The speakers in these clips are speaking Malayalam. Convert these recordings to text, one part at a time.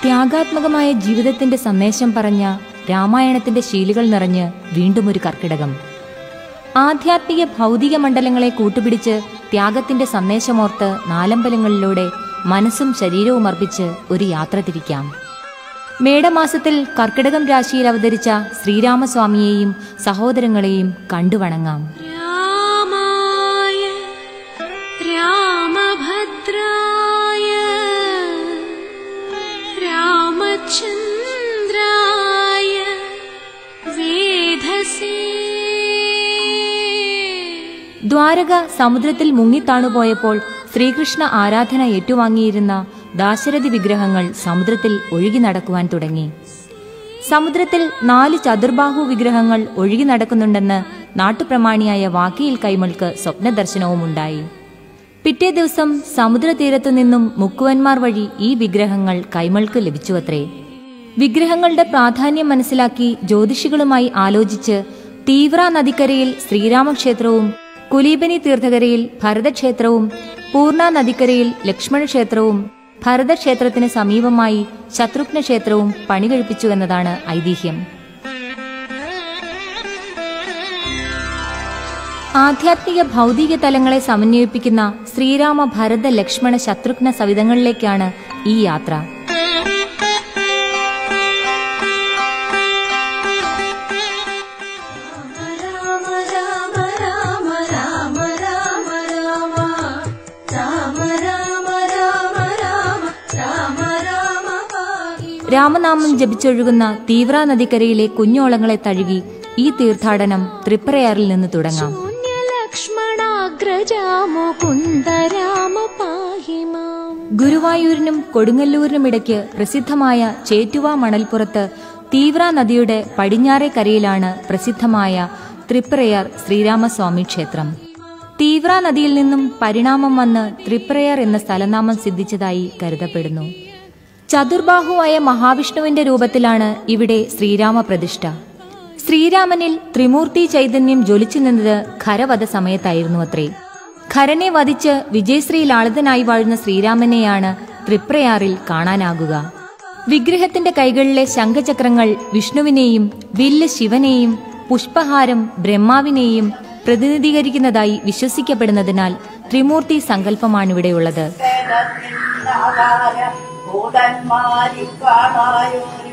ത്യാഗാത്മകമായ ജീവിതത്തിന്റെ സന്ദേശം പറഞ്ഞ രാമായണത്തിന്റെ ശീലുകൾ നിറഞ്ഞ് വീണ്ടും ഒരു കർക്കിടകം ആധ്യാത്മിക ഭൗതിക മണ്ഡലങ്ങളെ കൂട്ടുപിടിച്ച് ത്യാഗത്തിന്റെ സന്ദേശമോർത്ത് നാലമ്പലങ്ങളിലൂടെ മനസ്സും ശരീരവും അർപ്പിച്ച് ഒരു യാത്ര തിരിക്കാം മേടമാസത്തിൽ കർക്കിടകം രാശിയിൽ അവതരിച്ച ശ്രീരാമസ്വാമിയെയും സഹോദരങ്ങളെയും കണ്ടുവണങ്ങാം രാമായ രാമഭദ്രായ രാമചന്ദ്രായ വേധസേ ദ്വാരക സമുദ്രത്തിൽ മുങ്ങിത്താണുപോയപ്പോൾ ശ്രീകൃഷ്ണ ആരാധന ഏറ്റുവാങ്ങിയിരുന്ന ദാശരഥി വിഗ്രഹങ്ങൾ സമുദ്രത്തിൽ ഒഴുകി നടക്കുവാൻ തുടങ്ങി സമുദ്രത്തിൽ നാല് ചതുർബാഹു വിഗ്രഹങ്ങൾ ഒഴുകി നടക്കുന്നുണ്ടെന്ന് നാട്ടുപ്രമാണിയായ വാക്കിയിൽ കൈമൾക്ക് സ്വപ്നദർശനവും ഉണ്ടായി പിറ്റേ ദിവസം സമുദ്രതീരത്തു നിന്നും മുക്കുവന്മാർ വഴി ഈ വിഗ്രഹങ്ങൾ കൈമൾക്ക് ലഭിച്ചുവത്രേ വിഗ്രഹങ്ങളുടെ പ്രാധാന്യം മനസ്സിലാക്കി ജ്യോതിഷികളുമായി ആലോചിച്ച് തീവ്ര നദിക്കരയിൽ ശ്രീരാമക്ഷേത്രവും കുലീബനി തീർത്ഥകരയിൽ ഭരതക്ഷേത്രവും പൂർണ്ണ നദിക്കരയിൽ ലക്ഷ്മണക്ഷേത്രവും ഭരതക്ഷേത്രത്തിന് സമീപമായി ശത്രുഘ്ന ക്ഷേത്രവും പണികഴിപ്പിച്ചു എന്നതാണ് ഐതിഹ്യം ആധ്യാത്മിക ഭൗതിക തലങ്ങളെ സമന്വയിപ്പിക്കുന്ന ശ്രീരാമ ഭരത ലക്ഷ്മണ ശത്രുഘ്ന സവിധങ്ങളിലേക്കാണ് ഈ യാത്ര രാമ രാമ രാമ രാമ രാമ രാമ രാമ രാമ രാമ രാമ രാമ രാമ പാഹി രാമനാമം ജപിച്ചൊഴുകുന്ന തീവ്ര നദിക്കരയിലെ കുഞ്ഞോളങ്ങളെ തഴുകി ഈ തീർത്ഥാടനം തൃപ്രയാറിൽ നിന്ന് തുടങ്ങാം ശൂന്യലക്ഷ്മണാഗ്രജാമോ കുന്ദരാമ പാഹി മാം ഗുരുവായൂരിനും കൊടുങ്ങല്ലൂരിനുമിടയ്ക്ക് പ്രസിദ്ധമായ ചേറ്റുവ മണൽപ്പുറത്ത് തീവ്ര നദിയുടെ പടിഞ്ഞാറേ കരയിലാണ് പ്രസിദ്ധമായ തൃപ്രയാർ ശ്രീരാമസ്വാമി ക്ഷേത്രം തീവ്ര നദിയിൽ നിന്നും പരിണാമം വന്ന് തൃപ്രയാർ എന്ന സ്ഥലനാമം സിദ്ധിച്ചതായി കരുതപ്പെടുന്നു ചതുർബാഹുവായ മഹാവിഷ്ണുവിന്റെ രൂപത്തിലാണ് ഇവിടെ ശ്രീരാമ പ്രതിഷ്ഠ ശ്രീരാമനിൽ ത്രിമൂർത്തി ചൈതന്യം ജ്വലിച്ചു നിന്നത് ഖരവധ സമയത്തായിരുന്നു അത്രേ ഖരനെ വധിച്ച് വിജയശ്രീ ലാളിതനായി വാഴുന്ന ശ്രീരാമനെയാണ് തൃപ്രയാറിൽ കാണാനാകുക വിഗ്രഹത്തിന്റെ കൈകളിലെ ശംഖചക്രങ്ങൾ വിഷ്ണുവിനെയും വില്ല് ശിവനെയും പുഷ്പഹാരം ബ്രഹ്മാവിനെയും പ്രതിനിധീകരിക്കുന്നതായി വിശ്വസിക്കപ്പെടുന്നതിനാൽ ത്രിമൂർത്തി സങ്കല്പമാണിവിടെയുള്ളത് ആകാര ഭൂതന്മാരിൽ കാണായൊരു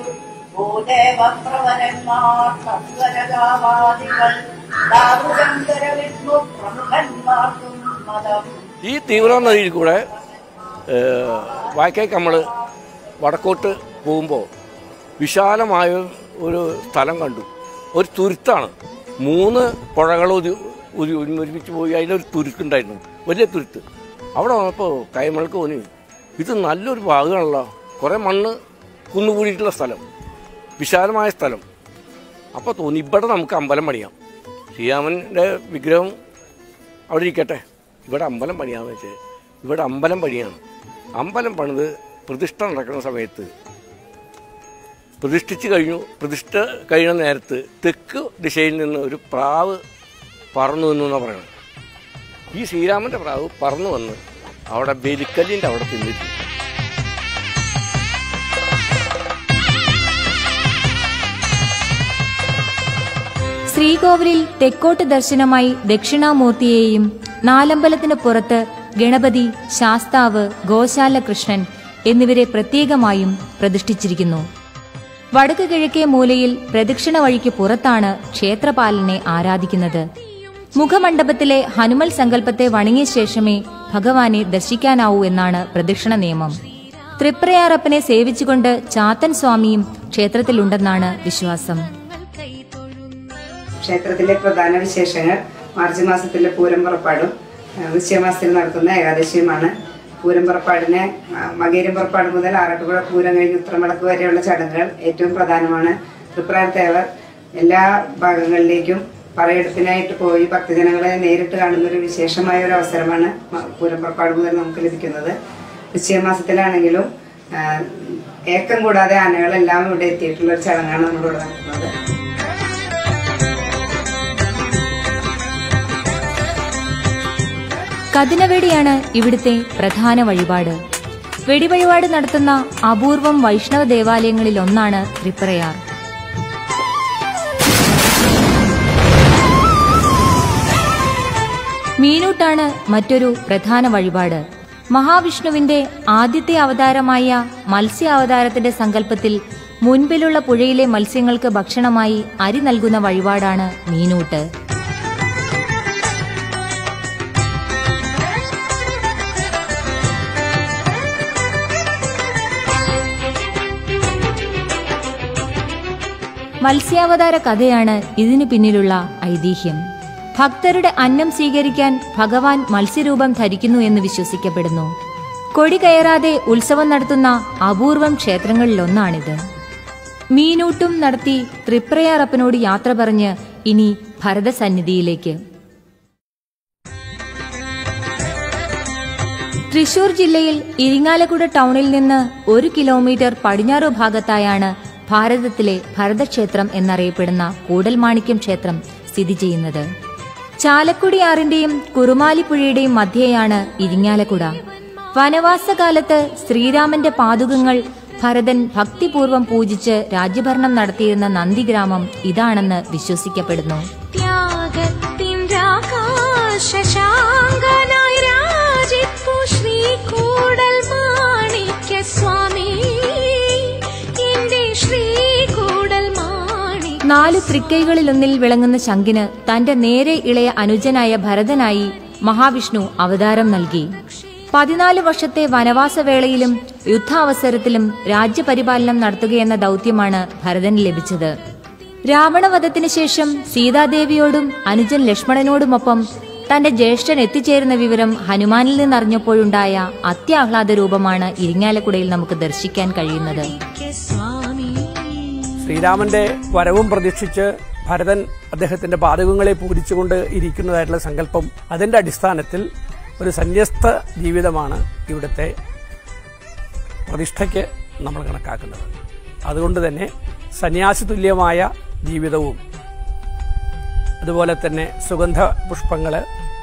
ഭൂദേവപ്രവരന്മാർ സത്വരകാവാദികൾ ദാരുശങ്കര വിഷ്ണു പ്രമുഖന്മാർക്കും മതം ഈ തീവ്ര നദിയിൽ കൂടെ വായ്ക്കേക്ക് നമ്മൾ വടക്കോട്ട് പോകുമ്പോൾ വിശാലമായ ഒരു സ്ഥലം കണ്ടു ഒരു തുരുത്താണ് മൂന്ന് പുഴകൾ ഒരു ഒരു ഒരുമിച്ച് പോയി അതിലൊരു തുരുക്കുണ്ടായിരുന്നു വലിയ തുരുത്ത് അവിടെ വന്നപ്പോൾ കൈമൾക്ക് തോന്നി ഇത് നല്ലൊരു ഭാഗമാണല്ലോ കുറേ മണ്ണ് കുന്നുകൂടിയിട്ടുള്ള സ്ഥലം വിശാലമായ സ്ഥലം അപ്പോൾ തോന്നി ഇവിടെ നമുക്ക് അമ്പലം പണിയാം ശ്രീരാമൻ്റെ വിഗ്രഹം അവിടെ ഇരിക്കട്ടെ ഇവിടെ അമ്പലം പണിയാന്ന് വെച്ചാൽ ഇവിടെ അമ്പലം പണിയാണ് അമ്പലം പണിത് പ്രതിഷ്ഠ നടക്കുന്ന സമയത്ത് പ്രതിഷ്ഠിച്ച് കഴിഞ്ഞു പ്രതിഷ്ഠ കഴിയുന്ന നേരത്ത് തെക്ക് ദിശയിൽ നിന്ന് ഒരു പ്രാവ് പറന്നു വന്നു എന്നാണ് പറയുന്നത് ഈ ശ്രീരാമൻ്റെ പ്രാവ് പറന്നു വന്ന് അവിടെ ബലിക്കല്ലിൻ്റെ അവിടെ തിന്നിട്ടു ശ്രീകോവിലിൽ തെക്കോട്ട് ദർശനമായി ദക്ഷിണാമൂർത്തിയെയും നാലമ്പലത്തിന് പുറത്ത് ഗണപതി ശാസ്താവ് ഗോശാല കൃഷ്ണൻ എന്നിവരെ പ്രത്യേകമായും പ്രതിഷ്ഠിച്ചിരിക്കുന്നു വടക്ക് കിഴക്കേ മൂലയിൽ പ്രദക്ഷിണ വഴിക്ക് പുറത്താണ് ക്ഷേത്രപാലനെ ആരാധിക്കുന്നത് മുഖമണ്ഡപത്തിലെ ഹനുമൽ സങ്കല്പത്തെ വണങ്ങിയ ശേഷമേ ഭഗവാനെ ദർശിക്കാനാവൂ എന്നാണ് പ്രദക്ഷിണ നിയമം തൃപ്രയാറപ്പനെ സേവിച്ചുകൊണ്ട് ചാത്തൻ സ്വാമിയും ക്ഷേത്രത്തിലുണ്ടെന്നാണ് വിശ്വാസം ക്ഷേത്രത്തിലെ പ്രധാന വിശേഷങ്ങൾ മാർച്ച് മാസത്തിലെ പൂരം പുറപ്പാടും ആ, വൃശ്ചികമാസത്തിൽ നടത്തുന്ന ഏകാദശിയുമാണ് പൂരം പുറപ്പാടിന് ആ, മകേരം പുറപ്പാട് മുതൽ ആറട്ടുപുഴ പൂരം കഴിഞ്ഞ് ഉത്രമടക്ക് വരെയുള്ള ചടങ്ങുകൾ ഏറ്റവും പ്രധാനമാണ് തൃപ്രാർ തേവർ എല്ലാ ഭാഗങ്ങളിലേക്കും പറയെടുപ്പിനായിട്ട് പോയി ഭക്തജനങ്ങളെ നേരിട്ട് കാണുന്ന ഒരു വിശേഷമായ ഒരു അവസരമാണ് മ- പൂരം പുറപ്പാട് മുതൽ നമുക്ക് ലഭിക്കുന്നത് വൃശ്ചികമാസത്തിലാണെങ്കിലും ആ, ഏക്കം കൂടാതെ ആനകളെല്ലാം ഇവിടെ എത്തിയിട്ടുള്ള ഒരു ചടങ്ങാണ് നമ്മളിവിടെ നടത്തുന്നത് കതിനവേടിയാണ് ഇവിടുത്തെ പ്രധാന വഴിപാട് വെടിവഴിപാട് നടത്തുന്ന അപൂർവം വൈഷ്ണവ ദേവാലയങ്ങളിൽ ഒന്നാണ് തൃപ്രയാർ മീനൂട്ടാണ് മറ്റൊരു പ്രധാന വഴിപാട് മഹാവിഷ്ണുവിന്റെ ആദ്യത്തെ അവതാരമായ മത്സ്യ അവതാരത്തിന്റെ സങ്കല്പത്തിൽ മുൻപിലുള്ള പുഴയിലെ മത്സ്യങ്ങൾക്ക് ഭക്ഷണമായി അരി നൽകുന്ന വഴിപാടാണ് മീനൂട്ട് മത്സ്യാവതാര കഥയാണ് ഇതിനു പിന്നിലുള്ള ഐതിഹ്യം ഭക്തരുടെ അന്നം സ്വീകരിക്കാൻ ഭഗവാൻ മത്സ്യരൂപം ധരിക്കുന്നു എന്ന് വിശ്വസിക്കപ്പെടുന്നു കൊടി കയറാതെ ഉത്സവം നടത്തുന്ന അപൂർവം ക്ഷേത്രങ്ങളിലൊന്നാണിത് മീനൂട്ടും നടത്തി തൃപ്രയാറപ്പനോട് യാത്ര പറഞ്ഞ് ഇനി ഭരതസന്നിധിയിലേക്ക് തൃശൂർ ജില്ലയിൽ ഇരിങ്ങാലക്കുട ടൗണിൽ നിന്ന് ഒരു കിലോമീറ്റർ പടിഞ്ഞാറു ഭാഗത്തായാണ് ഭാരതത്തിലെ ഭരതക്ഷേത്രം എന്നറിയപ്പെടുന്ന കൂടൽമാണിക്യം ക്ഷേത്രം സ്ഥിതി ചെയ്യുന്നത് ചാലക്കുടിയാറിന്റെയും കുറുമാലിപ്പുഴയുടെയും മധ്യേയാണ് ഇരിങ്ങാലക്കുട വനവാസകാലത്ത് ശ്രീരാമന്റെ പാതുകങ്ങൾ ഭരതൻ ഭക്തിപൂർവം പൂജിച്ച് രാജ്യഭരണം നടത്തിയിരുന്ന നന്ദിഗ്രാമം ഇതാണെന്ന് വിശ്വസിക്കപ്പെടുന്നു ത്യാഗത്തിൻ രാകാശശാങ്കനായി രാജിപ്പു ശ്രീകൂടൽ മാണിക്യ സ്വാമി എന്റെ ശ്രീകൂടൽ മാണി നാലു തൃക്കൈകളിലൊന്നിൽ വിളങ്ങുന്ന ശംഖിന് തന്റെ നേരെ ഇളയ അനുജനായ ഭരതനായി മഹാവിഷ്ണു അവതാരം നൽകി പതിനാല് വർഷത്തെ വനവാസവേളയിലും യുദ്ധാവസരത്തിലും രാജ്യപരിപാലനം നടത്തുകയെന്ന ദൗത്യമാണ് ഭരതന് ലഭിച്ചത് രാവണവധത്തിനു ശേഷം സീതാദേവിയോടും അനുജൻ ലക്ഷ്മണനോടുമൊപ്പം തന്റെ ജ്യേഷ്ഠൻ എത്തിച്ചേരുന്ന വിവരം ഹനുമാനിൽ നിന്നറിഞ്ഞപ്പോഴുണ്ടായ അത്യാഹ്ലാദ രൂപമാണ് ഇരിങ്ങാലക്കുടയിൽ നമുക്ക് ദർശിക്കാൻ കഴിയുന്നത് സ്വാമി ശ്രീരാമന്റെ വരവും പ്രതീക്ഷിച്ച് ഭരതൻ അദ്ദേഹത്തിന്റെ പാതകങ്ങളെ പൂരിച്ചുകൊണ്ട് ഇരിക്കുന്നതായിട്ടുള്ള സങ്കല്പം അതിന്റെ അടിസ്ഥാനത്തിൽ ഒരു സന്യസ്ത ജീവിതമാണ് ഇവിടുത്തെ പ്രതിഷ്ഠയ്ക്ക് നമ്മൾ കണക്കാക്കുന്നത് അതുകൊണ്ട് തന്നെ സന്യാസി തുല്യമായ ജീവിതവും അതുപോലെ തന്നെ സുഗന്ധ പുഷ്പങ്ങള്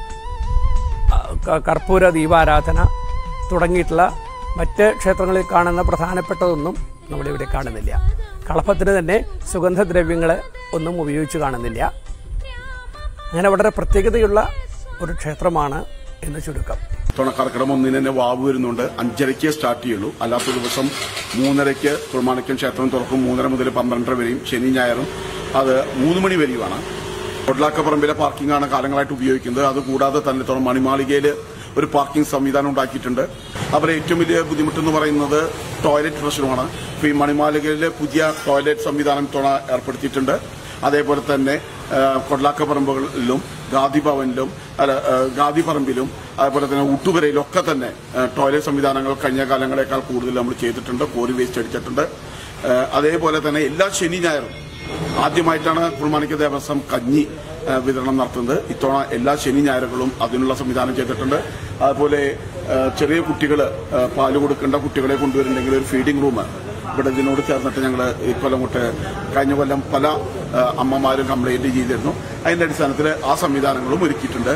ക- കർപ്പൂര ദീപാരാധന തുടങ്ങിയിട്ടുള്ള മറ്റ് ക്ഷേത്രങ്ങളിൽ കാണുന്ന പ്രധാനപ്പെട്ടതൊന്നും നമ്മളിവിടെ കാണുന്നില്ല കളഭത്തിന് തന്നെ സുഗന്ധദ്രവ്യങ്ങൾ ഒന്നും ഉപയോഗിച്ച് കാണുന്നില്ല അങ്ങനെ വളരെ പ്രത്യേകതയുള്ള ഒരു ക്ഷേത്രമാണ് എന്ന് ചുരുക്കം ഇത്തവണ കർക്കിടം ഒന്നിന് തന്നെ വാവ് വരുന്നുണ്ട് അഞ്ചരയ്ക്ക് സ്റ്റാർട്ട് ചെയ്യുള്ളൂ അല്ലാത്ത ദിവസം മൂന്നരയ്ക്ക് കുർമാണിക്യം ക്ഷേത്രം തുറക്കും മൂന്നര മുതൽ പന്ത്രണ്ടര വരെയും ശനി ഞായറും അത് മൂന്ന് മണി വരെയുമാണ് കൊഡ്ലാക്കപ്പറമ്പിലെ പാർക്കിംഗ് ആണ് കാലങ്ങളായിട്ട് ഉപയോഗിക്കുന്നത് അതുകൂടാതെ തന്നെ ഇത്തവണ മണിമാളികയിൽ ഒരു പാർക്കിംഗ് സംവിധാനം ഉണ്ടാക്കിയിട്ടുണ്ട് അവരെ ഏറ്റവും വലിയ ബുദ്ധിമുട്ടെന്ന് പറയുന്നത് ടോയ്ലറ്റ് പ്രശ്നമാണ് ഇപ്പൊ ഈ മണിമാളികയിൽ പുതിയ ടോയ്ലറ്റ് സംവിധാനം ഇത്തവണ ഏർപ്പെടുത്തിയിട്ടുണ്ട് അതേപോലെ തന്നെ ആ, കൊഡ്ലാക്കപ്പറമ്പുകളിലും ഗാന്ധി ഭവനിലും അല്ല ആ, ഗാന്ധി പറമ്പിലും അതേപോലെ തന്നെ ഊട്ടുപുരയിലും ഒക്കെ തന്നെ ആ, ടോയ്ലറ്റ് സംവിധാനങ്ങൾ കഴിഞ്ഞ കാലങ്ങളെക്കാൾ കൂടുതൽ നമ്മൾ ചെയ്തിട്ടുണ്ട് കോരി വേസ്റ്റ് അടിച്ചിട്ടുണ്ട് ആ, അതേപോലെ തന്നെ എല്ലാ ശനി ഞായറും ആദ്യമായിട്ടാണ് കുർമാണിക്ക ദേവസ്വം കഞ്ഞി ആ, വിതരണം നടത്തുന്നത് ഇത്തവണ എല്ലാ ശനി ഞായറുകളും അതിനുള്ള സംവിധാനം ചെയ്തിട്ടുണ്ട് അതുപോലെ ആ, ചെറിയ കുട്ടികൾ പാല് കൊടുക്കേണ്ട കുട്ടികളെ കൊണ്ടുവരുന്നുണ്ടെങ്കിൽ ഒരു ഫീഡിംഗ് റൂം ഇവിടെ ഇതിനോട് ചേർന്നിട്ട് ഞങ്ങൾ ഈ കൊല്ലം തൊട്ട് കഴിഞ്ഞ കൊല്ലം പല ആ, അമ്മമാരും കംപ്ലൈന്റ് ചെയ്തിരുന്നു അതിന്റെ അടിസ്ഥാനത്തിൽ ആ സംവിധാനങ്ങളും ഒരുക്കിയിട്ടുണ്ട്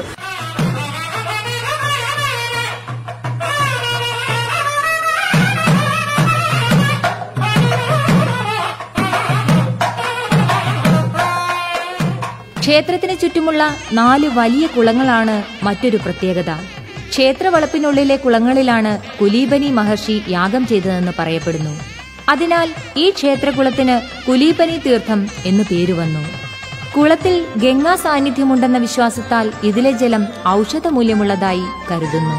ക്ഷേത്രത്തിന് ചുറ്റുമുള്ള നാല് വലിയ കുളങ്ങളാണ് മറ്റൊരു പ്രത്യേകത ക്ഷേത്രവളപ്പിനുള്ളിലെ കുളങ്ങളിലാണ് കുലീബനി മഹർഷി യാഗം ചെയ്തതെന്ന് പറയപ്പെടുന്നു അതിനാൽ ഈ ക്ഷേത്രകുളത്തിന് കുലീബനി തീർത്ഥം എന്ന് പേര് വന്നു കുളത്തിൽ ഗംഗാ സാന്നിധ്യമുണ്ടെന്ന വിശ്വാസത്താൽ ഇതിലെ ജലം ഔഷധമൂല്യമുള്ളതായി കരുതുന്നു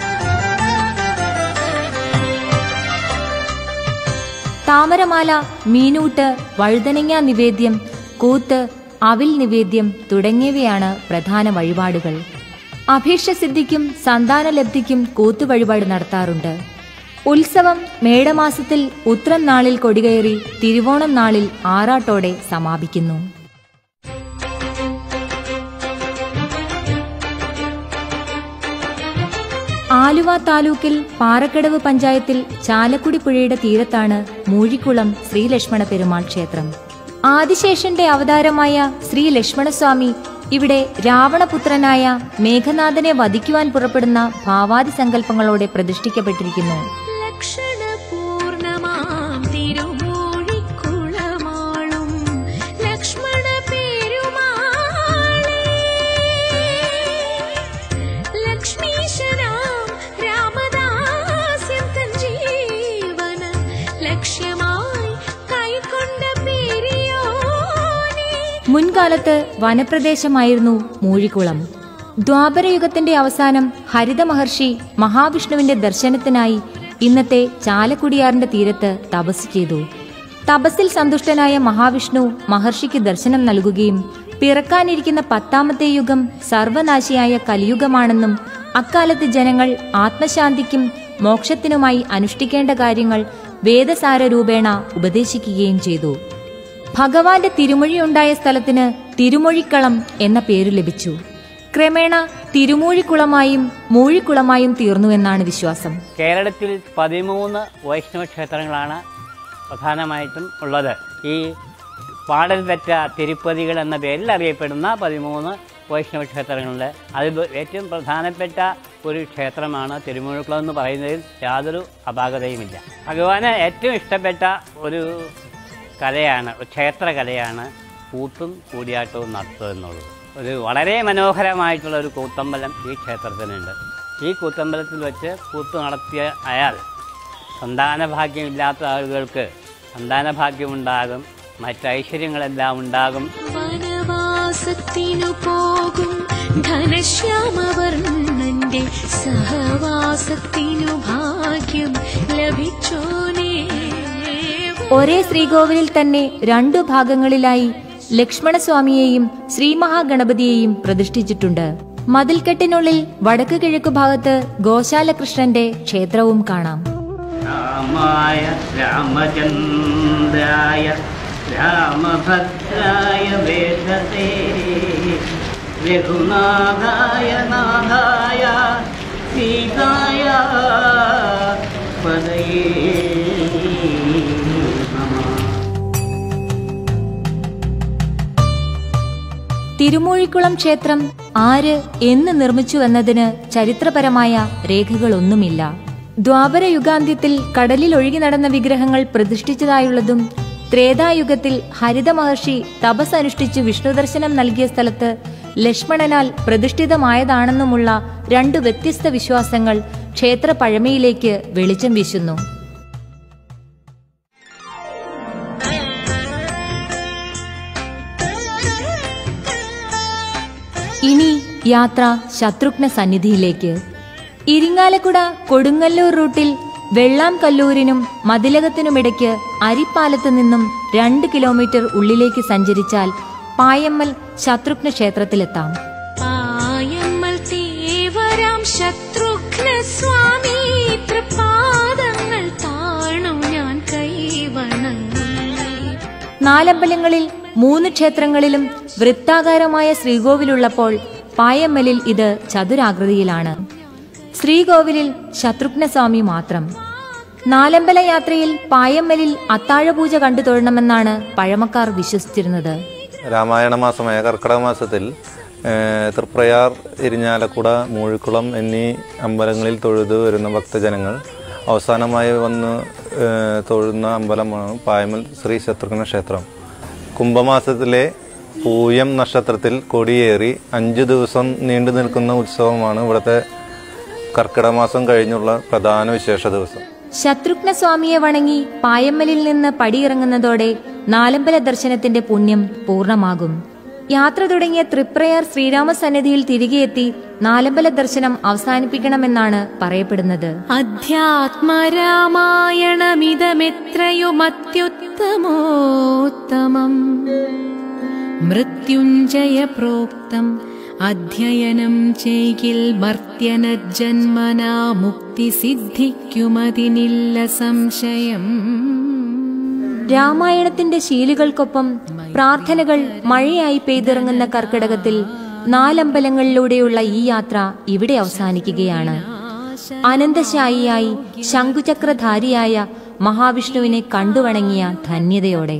താമരമാല മീനൂട്ട് വഴുതനങ്ങ നിവേദ്യം കൂത്ത് അവിൽ നിവേദ്യം തുടങ്ങിയവയാണ് പ്രധാന വഴിപാടുകൾ അഭീഷ്ടസിദ്ധിക്കും സന്താനലബ്ധിക്കും കൂത്ത് വഴിപാട് നടത്താറുണ്ട് ഉത്സവം മേടമാസത്തിൽ ഉത്രം നാളിൽ കൊടികയറി തിരുവോണം നാളിൽ ആറാട്ടോടെ സമാപിക്കുന്നു ആലുവ താലൂക്കിൽ പാറക്കടവ് പഞ്ചായത്തിൽ ചാലക്കുടി പുഴയുടെ തീരത്താണ് മൂഴിക്കുളം ശ്രീലക്ഷ്മണ പെരുമാൾ ക്ഷേത്രം ആദിശേഷന്റെ അവതാരമായ ശ്രീ ലക്ഷ്മണസ്വാമി ഇവിടെ രാവണപുത്രനായ മേഘനാഥനെ വധിക്കുവാൻ പുറപ്പെടുന്ന ഭാവാദി സങ്കല്പങ്ങളോടെ പ്രതിഷ്ഠിക്കപ്പെട്ടിരിക്കുന്നു മുൻകാലത്ത് വനപ്രദേശമായിരുന്നു മൂഴിക്കുളം ദ്വാപരയുഗത്തിന്റെ അവസാനം ഹരിത മഹർഷി മഹാവിഷ്ണുവിന്റെ ദർശനത്തിനായി ഇന്നത്തെ ചാലക്കുടിയാറിന്റെ തീരത്ത് തപസ് ചെയ്തു തപസ്സിൽ സന്തുഷ്ടനായ മഹാവിഷ്ണു മഹർഷിക്ക് ദർശനം നൽകുകയും പിറക്കാനിരിക്കുന്ന പത്താമത്തെ യുഗം സർവനാശിയായ കലിയുഗമാണെന്നും അക്കാലത്ത് ജനങ്ങൾ ആത്മശാന്തിക്കും മോക്ഷത്തിനുമായി അനുഷ്ഠിക്കേണ്ട കാര്യങ്ങൾ വേദസാര രൂപേണ ഉപദേശിക്കുകയും ചെയ്തു ഭഗവാന്റെ തിരുമൊഴിയുണ്ടായ സ്ഥലത്തിന് തിരുമൊഴിക്കളം എന്ന പേരു ലഭിച്ചു ക്രമേണ തിരുമൂഴിക്കുളമായും മൂഴിക്കുളമായും തീർന്നുവെന്നാണ് വിശ്വാസം കേരളത്തിൽ പതിമൂന്ന് വൈഷ്ണവ ക്ഷേത്രങ്ങളാണ് പ്രധാനമായിട്ടും ഉള്ളത് ഈ പാടൽ പെറ്റ തിരുപ്പതികൾ എന്ന പേരിൽ അറിയപ്പെടുന്ന പതിമൂന്ന് വൈഷ്ണവ ക്ഷേത്രങ്ങളുണ്ട് അതിൽ ഏറ്റവും പ്രധാനപ്പെട്ട ഒരു ക്ഷേത്രമാണ് തിരുമുഴുക്കുളം എന്ന് പറയുന്നതിൽ യാതൊരു അപാകതയുമില്ല ഭഗവാന് ഏറ്റവും ഇഷ്ടപ്പെട്ട ഒരു കലയാണ് ഒരു ക്ഷേത്രകലയാണ് കൂത്തും കൂടിയാട്ടവും നടത്തുക എന്നുള്ളത് ഒരു വളരെ മനോഹരമായിട്ടുള്ള ഒരു കൂത്തമ്പലം ഈ ക്ഷേത്രത്തിനുണ്ട് ഈ കൂത്തമ്പലത്തിൽ വെച്ച് കൂത്ത് നടത്തിയ അയാൾ സന്താനഭാഗ്യമില്ലാത്ത ആളുകൾക്ക് സന്താനഭാഗ്യമുണ്ടാകും മറ്റ് ഐശ്വര്യങ്ങളെല്ലാം ഉണ്ടാകും വനവാസത്തിനു പോകും ഘനശ്യാമവർണ്ണന്റെ സഹവാസത്തിനു ഭാഗ്യം ലഭിച്ചോനേ ഒരേ ശ്രീകോവിലിൽ തന്നെ രണ്ടു ഭാഗങ്ങളിലായി ലക്ഷ്മണസ്വാമിയെയും ശ്രീമഹാഗണപതിയെയും പ്രതിഷ്ഠിച്ചിട്ടുണ്ട് മതിൽക്കെട്ടിനുള്ളിൽ വടക്ക് കിഴക്ക് ഭാഗത്ത് ഗോശാലകൃഷ്ണന്റെ ക്ഷേത്രവും കാണാം രാമായ രാമചന്ദ്രായ രാമഭദ്രായ വേദസേ രഘുനാഥായ നാഥായ സീതായ പദയേ നമഃ തിരുമൂഴിക്കുളം ക്ഷേത്രം ആര് എന്ന് നിർമ്മിച്ചു എന്നതിന് ചരിത്രപരമായ രേഖകളൊന്നുമില്ല ദ്വാപര യുഗാന്ത്യത്തിൽ കടലിൽ ഒഴുകി നടന്ന വിഗ്രഹങ്ങൾ പ്രതിഷ്ഠിച്ചതായുള്ളതും ത്രേതായുഗത്തിൽ ഹരിത മഹർഷി തപസ് അനുഷ്ഠിച്ച് വിഷ്ണു ദർശനം നൽകിയ സ്ഥലത്ത് ലക്ഷ്മണനാൽ പ്രതിഷ്ഠിതമായതാണെന്നുമുള്ള രണ്ടു വ്യത്യസ്ത വിശ്വാസങ്ങൾ ക്ഷേത്ര പഴമയിലേക്ക് വെളിച്ചം വീശുന്നു ഇനി യാത്ര ശത്രുഘ്ന സന്നിധിയിലേക്ക് ഇരിങ്ങാലക്കുട കൊടുങ്ങല്ലൂർ റൂട്ടിൽ വെള്ളാം കല്ലൂരിനും മതിലകത്തിനുമിടയ്ക്ക് അരിപ്പാലത്ത് നിന്നും രണ്ട് കിലോമീറ്റർ ഉള്ളിലേക്ക് സഞ്ചരിച്ചാൽ പായമ്മൽ ശത്രുഘ്ന ക്ഷേത്രത്തിലെത്താം പായമ്മൽ തേവരാം ശത്രുഘ്ന സ്വാമി തൃപാദങ്ങൾ താണു ഞാൻ കൈവണങ്ങി നാലമ്പലങ്ങളിൽ മൂന്ന് ക്ഷേത്രങ്ങളിലും വൃത്താകാരമായ ശ്രീകോവിലുള്ളപ്പോൾ പായമ്മലിൽ ഇത് ചതുരാകൃതിയിലാണ് ശ്രീകോവിലിൽ ശത്രുഘ്നസ്വാമി മാത്രം നാലമ്പല യാത്രയിൽ പായമ്മലിൽ അത്താഴപൂജ കണ്ടു തൊഴണമെന്നാണ് പഴമക്കാർ വിശ്വസിച്ചിരുന്നത് രാമായണ മാസമായ കർക്കിടക മാസത്തിൽ ഏഹ്, തൃപ്രയാർ ഇരിഞ്ഞാലക്കുട മൂഴിക്കുളം എന്നീ അമ്പലങ്ങളിൽ തൊഴുതു വരുന്ന ഭക്തജനങ്ങൾ അവസാനമായി വന്ന് ഏഹ്, തൊഴുന്ന അമ്പലമാണ് പായമൽ ശ്രീ ശത്രുഘ്ന ക്ഷേത്രം കുംഭമാസത്തിലെ പൂയം നക്ഷത്രത്തിൽ കൊടിയേറി അഞ്ചു ദിവസം നീണ്ടു നിൽക്കുന്ന ഉത്സവമാണ് ഇവിടുത്തെ കർക്കിടക മാസം കഴിഞ്ഞുള്ള പ്രധാന വിശേഷ ദിവസം ശത്രുഘ്നസ്വാമിയെ വണങ്ങി പായമ്മലിൽ നിന്ന് പടിയിറങ്ങുന്നതോടെ നാലമ്പല ദർശനത്തിന്റെ പുണ്യം പൂർണ്ണമാകും യാത്ര തുടങ്ങിയ തൃപ്രയാർ ശ്രീരാമസന്നിധിയിൽ തിരികെ എത്തി നാലമ്പല ദർശനം അവസാനിപ്പിക്കണമെന്നാണ് പറയപ്പെടുന്നത് അധ്യാത്മരാമായണമിതമെത്രയുമത്യുത്തമോത്തമം മൃത്യുഞ്ജയ പ്രോക്തം അധ്യയനം ചെയ്കിൽ മർത്യനജന്മനാ മുക്തി സിദ്ധിക്കുമതിനില്ല സംശയം രാമായണത്തിന്റെ ശീലുകൾക്കൊപ്പം പ്രാർത്ഥനകൾ മഴയായി പെയ്തിറങ്ങുന്ന കർക്കിടകത്തിൽ നാലമ്പലങ്ങളിലൂടെയുള്ള ഈ യാത്ര ഇവിടെ അവസാനിക്കുകയാണ് അനന്തശായിയായി ശംഖുചക്രധാരിയായ മഹാവിഷ്ണുവിനെ കണ്ടുവണങ്ങിയ ധന്യതയോടെ